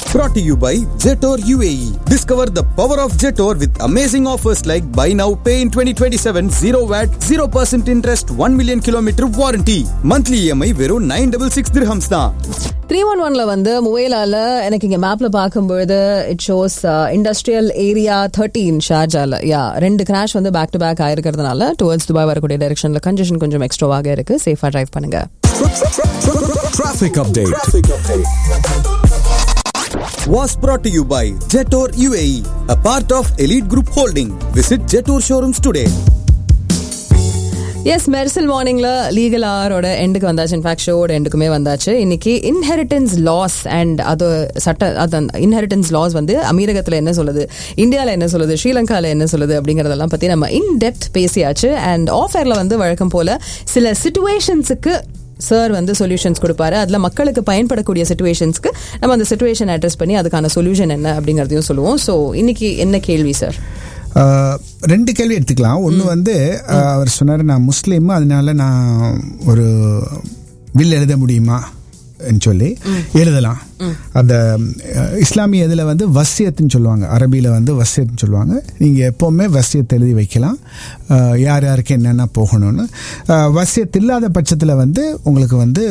Brought to you by Jetor UAE. Discover the power of Jetor with amazing offers like buy now, pay in 2027, 0 VAT, 0% interest, 1 million kilometer warranty. Monthly EMI வெறும் 966 dirhams தான். Three one ஒன்ல வந்து முவேலால எனக்கு இங்க மேப்ல பார்க்கும்பொழுது it shows industrial area thirteen ஷார்ஜால யா ரெண்டு கிராஷ் வந்து பேக் டு பேக் ஆயிருக்கிறதுனால டுவர்ட்ஸ் துபாய் வரக்கூடிய டைரக்ஷன்ல கன்ஜெஷன் கொஞ்சம் எக்ஸ்ட்ராவாக இருக்கு சேஃபா டிரைவ் பண்ணுங்க Traffic update. Was brought to you by Jetor UAE, a part of Elite Group Holding. Visit Jetor showrooms today. எஸ் மெர்சல் மார்னிங்ல லீகல் ஆரோட எண்டுக்கு வந்தாச்சு இன்ஃபேக்ட் ஷோட எண்டுக்குமே வந்தாச்சு இன்னைக்கு இன்ஹெரிட்டன்ஸ் லாஸ் அண்ட் அது சட்ட அது இன்ஹெரிட்டன்ஸ் லாஸ் வந்து அமீரகத்தில் என்ன சொல்லுது இந்தியாவில் என்ன சொல்லுது ஸ்ரீலங்காவில் என்ன சொல்லுது அப்படிங்கறதெல்லாம் பத்தி நம்ம இன் டெப்த் பேசியாச்சு அண்ட் ஆஃபேர்ல வந்து வழக்கம் போல சில சுச்சுவேஷன்ஸுக்கு சார் வந்து சொல்யூஷன்ஸ் கொடுப்பாரு அதில் மக்களுக்கு பயன்படக்கூடிய சுச்சுவேஷன்ஸ்க்கு நம்ம அந்த சுச்சுவேஷன் அட்ரஸ் பண்ணி அதுக்கான சொல்யூஷன் என்ன அப்படிங்கிறதையும் சொல்லுவோம் ஸோ இன்னைக்கு என்ன கேள்வி சார் ஆஹ், ரெண்டு கேள்வி எடுத்துக்கலாம் ஒன்று வந்து ஆஹ், அவர் சொன்னார் நான் முஸ்லீம் அதனால நான் ஒரு வில் எழுத முடியுமா ன்னு சொல்லி எழுதலாம் அந்த அஹ், இஸ்லாமிய இதில் வந்து வசியத்துன்னு சொல்லுவாங்க அரபியில் வந்து வசியத்துன்னு சொல்லுவாங்க நீங்கள் எப்போவுமே வசியத்தை எழுதி வைக்கலாம் அஹ், யார் யாருக்கு என்னென்ன போகணும்னு அஹ், வசியத் இல்லாத பட்சத்தில் வந்து உங்களுக்கு வந்து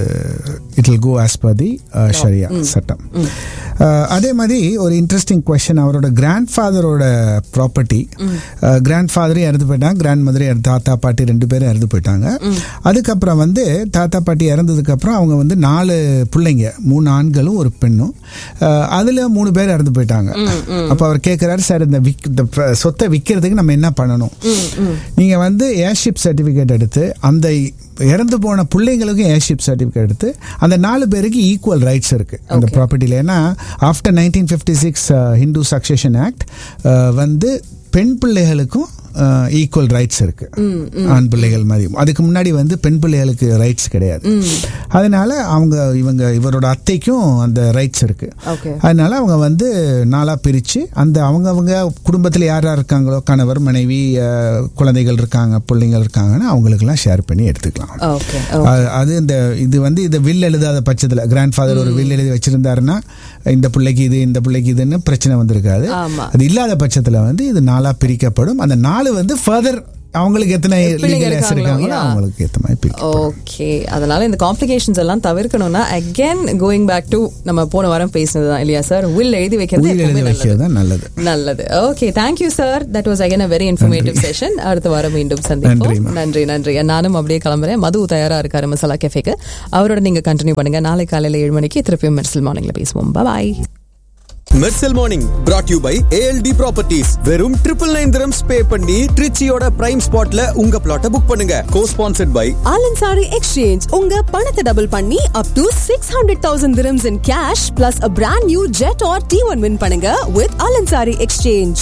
it will go as per the sharia சட்டம் அஹ், அதே மாதிரி ஒரு இன்ட்ரெஸ்டிங் கொஷன் அவரோட கிராண்ட் ஃபாதரோட ப்ராப்பர்ட்டி கிராண்ட் ஃபாதரும் இறந்து போயிட்டாங்க கிராண்ட் மதரும் தாத்தா பாட்டி ரெண்டு பேரும் இறந்து போயிட்டாங்க அதுக்கப்புறம் வந்து தாத்தா பாட்டி இறந்ததுக்கு அப்புறம் அவங்க வந்து நாலு பிள்ளைங்க மூணு ஆண்களும் ஒரு பெண்ணும் அஹ், அதுல மூணு பேர் இறந்து போயிட்டாங்க அப்ப அவர் கேட்கிறாரு சார் இந்த விக் இந்த ப- சொத்தை விற்கிறதுக்கு நம்ம என்ன பண்ணணும் நீங்க வந்து ஏர்ஷிப் சர்டிபிகேட் எடுத்து அந்த இறந்து போன பிள்ளைங்களுக்கும் ஏர்ஷிப் சர்டிபிகேட் எடுத்து அந்த நாலு பேருக்கு ஈக்குவல் ரைட்ஸ் இருக்கு அந்த ப்ராப்பர்ட்டியில் ஏன்னா after nineteen fifty six Hindu succession act வந்து பெண் பிள்ளைகளுக்கும் ஈக்குவல் ரைட்ஸ் இருக்கு ஆண் பிள்ளைகள் மாதிரி அதுக்கு முன்னாடி வந்து பெண் பிள்ளைகளுக்கு ரைட்ஸ் கிடையாது அதனால அவங்க இவங்க இவரோட அத்தைக்கும் அந்த ரைட்ஸ் இருக்கு Okay. அதனால அவங்க வந்து நாளா பிரிச்சு அந்த அவங்கவங்க குடும்பத்தில் யார் யார் இருக்காங்களோ கணவர் மனைவி அஹ், குழந்தைகள் இருக்காங்க பிள்ளைங்கள் இருக்காங்கன்னு அவங்களுக்கெல்லாம் ஷேர் பண்ணி எடுத்துக்கலாம் ஓகே அது- அது இந்த இது வந்து இந்த வில் எழுதாத பட்சத்தில் கிராண்ட் ஃபாதர் ஒரு வில் எழுதி வச்சிருந்தாருன்னா இந்த பிள்ளைக்கு இது இந்த பிள்ளைக்கு இதுன்னு பிரச்சனை வந்திருக்காது ஆமா. அது இல்லாத பட்சத்தில் வந்து இது நாளா பிரிக்கப்படும் அந்த நாலு வந்து ஃபர்தர் அவங்களுக்கு எத்தனை பிள்ளைங்க legal heirs இருக்காங்களோ, இருக்காங்களோ yeah. அவங்களுக்கு ஏற்ற மாதிரி பிரிக்கப்படும் ஓகே அதனால இந்த காம்ப்ளிகேஷன்ஸ் எல்லாம் தவிர்க்கணும்னா அகைன் கோயிங் பேக் டு நம்ம போன வாரம் பேசினது தான் இல்லையா சார் வில் எழுதி வைக்கிறது உயிர் எழுதி எப்பவுமே நல்லது. வைக்கிறது தான் நல்லது நல்லது okay thank you sir that was again a very informative session அடுத்த வாரம் மீண்டும் சந்திப்போம் நன்றிம்மா. நன்றி நன்றி நானும் அப்படியே கிளம்புறேன் மது தயாரா இருக்காரு மசாலா கெஃபேக்கு அவரோட நீங்க கண்டினியூ பண்ணுங்க நாளை காலையில ஏழு மணிக்கு திருப்பியும் மெர்சல் மார்னிங்ல பேசுவோம் bye Mersal morning brought you by ALT properties வெறும் ட்ரிபிள் நைன் திரம்ஸ் பே பண்ணி ட்ரிச்சியோட பிரைம் ஸ்பாட்ல உங்க பிளாட்டை புக் பண்ணுங்க co sponsored by Alansari exchange உங்க பணத்தை டபுள் பண்ணி up to six hundred thousand dirhams in cash plus a brand new Jetour T one win பண்ணுங்க வித் ஆலன்சாரி எக்ஸ்சேஞ்ச்